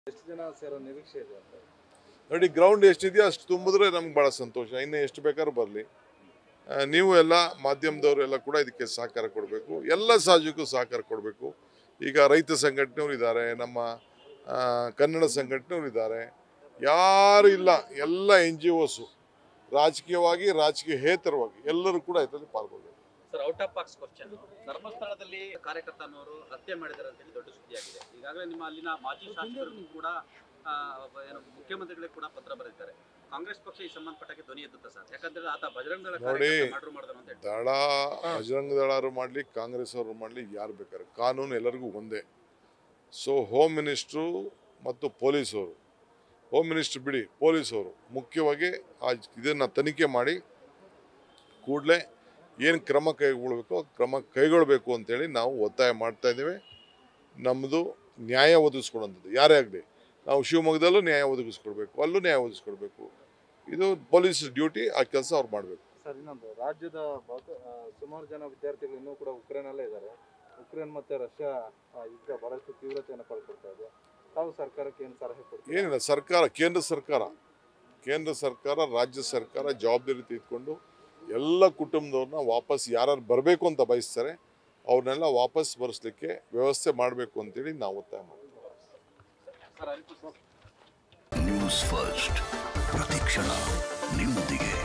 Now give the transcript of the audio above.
ಎಷ್ಟು ಜನ ಸೇರೋ ನಿರೀಕ್ಷೆ ಇದೆ ಅಂತ ನೋಡಿ ಗ್ರೌಂಡ್ ಎಷ್ಟಿದೆಯೋ ಅಷ್ಟು ತುಂಬಿದ್ರೆ ನಮ್ಗೆ ಭಾಳ ಸಂತೋಷ ಇನ್ನು ಎಷ್ಟು ಬೇಕಾದ್ರೂ ಬರಲಿ ನೀವು ಎಲ್ಲ ಮಾಧ್ಯಮದವರು ಎಲ್ಲ ಕೂಡ ಇದಕ್ಕೆ ಸಹಕಾರ ಕೊಡಬೇಕು ಎಲ್ಲ ಸಹಜಕ್ಕೂ ಸಹಕಾರ ಕೊಡಬೇಕು ಈಗ ರೈತ ಸಂಘಟನೆಯವರು ಇದ್ದಾರೆ ನಮ್ಮ ಆ, ಕನ್ನಡ ಸಂಘಟನೆಯವರು ಇದ್ದಾರೆ ಯಾರು ಇಲ್ಲ ಎಲ್ಲ ಎನ್ ಜಿ ಒಸು ರಾಜಕೀಯವಾಗಿ ರಾಜಕೀಯೇತರವಾಗಿ ಎಲ್ಲರೂ ಕೂಡ ಇದರಲ್ಲಿ ಪಾಲ್ಗೊಳ್ಬೇಕು sir out of box question ಧರ್ಮಸ್ಥಳದಲ್ಲಿ ಕಾರ್ಯಕರ್ತ ಅನ್ನೋರು ಹತ್ಯೆ ಮಾಡಿದ್ದಾರೆ ಅಂತ ಹೇಳಿ ದೊಡ್ಡ ಸುದ್ದಿಯಾಗಿದೆ ಈಗಾಗಲೇ ನಿಮ್ಮ ಅಲ್ಲಿನ ಮಾಜಿ ಶಾಸಕರಿಗೂ ಕೂಡ ಆ, ಏನು ಮುಖ್ಯಮಂತ್ರಿಗಳಿಗೆ ಕೂಡ ಪತ್ರ ಬರೆದಿದ್ದಾರೆ ಕಾಂಗ್ರೆಸ್ ಪಕ್ಷ ಈ ಸಂಬಂಧಪಟ್ಟಕ್ಕೆ ಧ್ವನಿ ಎತ್ತುತ್ತಾ ಸರ್ ಯಾಕಂದ್ರೆ ಆತ ಬಜರಂಗ ದಳ ನೋಡಿ. ಮರ್ಡರ್ ಮಾಡಿದ್ರು ಅಂತ ಹೇಳಿ ದಳ ಬಜರಂಗ ದಳರು ಮಾಡಲಿ ಕಾಂಗ್ರೆಸ್ ಅವರು ಮಾಡಲಿ ಯಾರು ಬೇಕಾದ್ರೆ ಕಾನೂನು ಎಲ್ಲರಿಗೂ ಒಂದೇ ಸೊ ಹೋಮ್ ಮಿನಿಸ್ಟ್ರು ಮತ್ತು ಪೊಲೀಸವರು ಹೋಮ್ ಮಿನಿಸ್ಟ್ರ್ ಬಿಡಿ ಪೊಲೀಸವರು ಮುಖ್ಯವಾಗಿ ಆ ಇದನ್ನು ತನಿಖೆ ಮಾಡಿ ಕೂಡಲೇ ಏನು ಕ್ರಮ ಕೈಗೊಳ್ಬೇಕು ಆ ಕ್ರಮ ಕೈಗೊಳ್ಳಬೇಕು ಅಂತೇಳಿ ನಾವು ಒತ್ತಾಯ ಮಾಡ್ತಾ ಇದ್ದೇವೆ ನಮ್ಮದು ನ್ಯಾಯ ಒದಗಿಸ್ಕೊಡೋಂಥದ್ದು ಯಾರೇ ಆಗಲಿ ನಾವು ಶಿವಮೊಗ್ಗದಲ್ಲೂ ನ್ಯಾಯ ಒದಗಿಸ್ಕೊಡ್ಬೇಕು ಅಲ್ಲೂ ನ್ಯಾಯ ಒದಗಿಸ್ಕೊಡ್ಬೇಕು ಇದು ಪೊಲೀಸ್ ಡ್ಯೂಟಿ ಆ ಕೆಲಸ ಅವ್ರು ಮಾಡಬೇಕು ಸರ್ ಇನ್ನೊಂದು ರಾಜ್ಯದ ಬಹುತ- ಆ, ಸುಮಾರು ಜನ ವಿದ್ಯಾರ್ಥಿಗಳು ಇನ್ನೂ ಕೂಡ ಉಕ್ರೇನಲ್ಲೇ ಇದ್ದಾರೆ ಉಕ್ರೇನ್ ಮತ್ತೆ ರಷ್ಯಾ ಆ, ಯುದ್ಧ ಬಹಳಷ್ಟು ತೀವ್ರತೆಯನ್ನು ಪಡ್ಕೊಳ್ತಾ ಇದೆ ತಾವು ಸರ್ಕಾರಕ್ಕೆ ಏನು ಸಲಹೆ ಕೊಡ್ತೀವಿ ಏನಿಲ್ಲ ಸರ್ಕಾರ ಕೇಂದ್ರ ಸರ್ಕಾರ ಕೇಂದ್ರ ಸರ್ಕಾರ ರಾಜ್ಯ ಸರ್ಕಾರ ಜವಾಬ್ದಾರಿ ತೆಗೆದುಕೊಂಡು ಎಲ್ಲ ಕುಟುಂಬದವ್ರನ್ನ ವಾಪಸ್ ಯಾರು ಬರಬೇಕು ಅಂತ ಬಯಸ್ತಾರೆ ಅವ್ರನ್ನೆಲ್ಲ ವಾಪಸ್ ಬರೆಸ್ಲಿಕ್ಕೆ ವ್ಯವಸ್ಥೆ ಮಾಡಬೇಕು ಅಂತೇಳಿ ನಾವು ಒತ್ತಾಯ ಮಾಡ್ತೀವಿ ಸರ್ ಹರಿಕೃಷ್ಣ ನ್ಯೂಸ್ ಫಸ್ಟ್ ಪ್ರತಿಕ್ಷಣ ನಿಮ್ಮೊಂದಿಗೆ